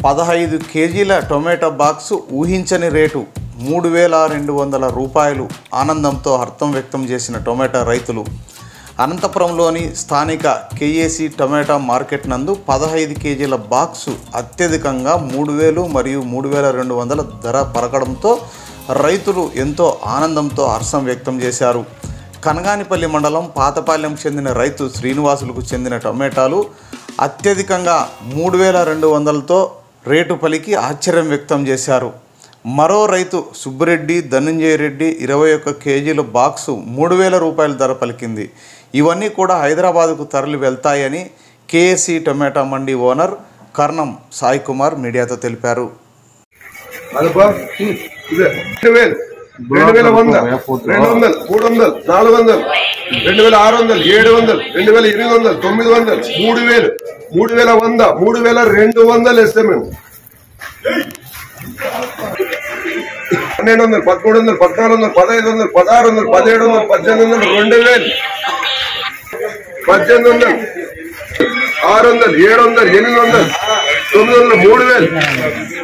పదహైదు కేజీల tomato box ఊహించని రేటు మూడు వేల రెండు వందల రూపాయలు ఆనందంతో అర్థం వ్యక్తం చేసిన టొమాటో రైతులు అనంతపురంలోని స్థానిక కేఏసి టొమాటో మార్కెట్ నందు పదహైదు కేజీల బాక్సు అత్యధికంగా మూడు వేలు మరియు మూడు వేల రెండు వందల ధర పలకడంతో రైతులు ఎంతో ఆనందంతో హర్షం వ్యక్తం చేశారు కనగానిపల్లి మండలం పాతపాలెం చెందిన రైతు శ్రీనివాసులకు చెందిన టొమాటాలు అత్యధికంగా మూడు వేల రెండు వందలతో రేటు పలికి ఆశ్చర్యం వ్యక్తం చేశారు మరో రైతు సుబ్బిరెడ్డి ధనంజయ రెడ్డి ఇరవై ఒక్క కేజీల బాక్సు మూడు వేల రూపాయల ధర పలికింది ఇవన్నీ కూడా హైదరాబాద్కు తరలి వెళ్తాయని KSC tomato mandi owner Karnam Sai Kumar మీడియాతో తెలిపారు అదబ్బా ఇదే రెండు వేలు రెండు వేల వంద రెండు వందలు మూడు వందలు నాలుగు వందలు రెండు వేల ఆరు వందలు ఏడు వందలు రెండు వేల ఎనిమిది వందలు తొమ్మిది వందలు మూడు వేలు మూడు వేల వంద మూడు వేల రెండు వందలు వేస్తాం మేము పన్నెండు వందలు పదమూడు వందలు పద్నాలుగు వందలు పదహైదు వందలు పదహారు వందలు పదిహేడు వందలు పద్దెనిమిది వందలు రెండు వేలు పద్దెనిమిది వందలు ఆరు వందలు ఏడు వందలు ఎనిమిది వందలు తొమ్మిది వందలు మూడు వేలు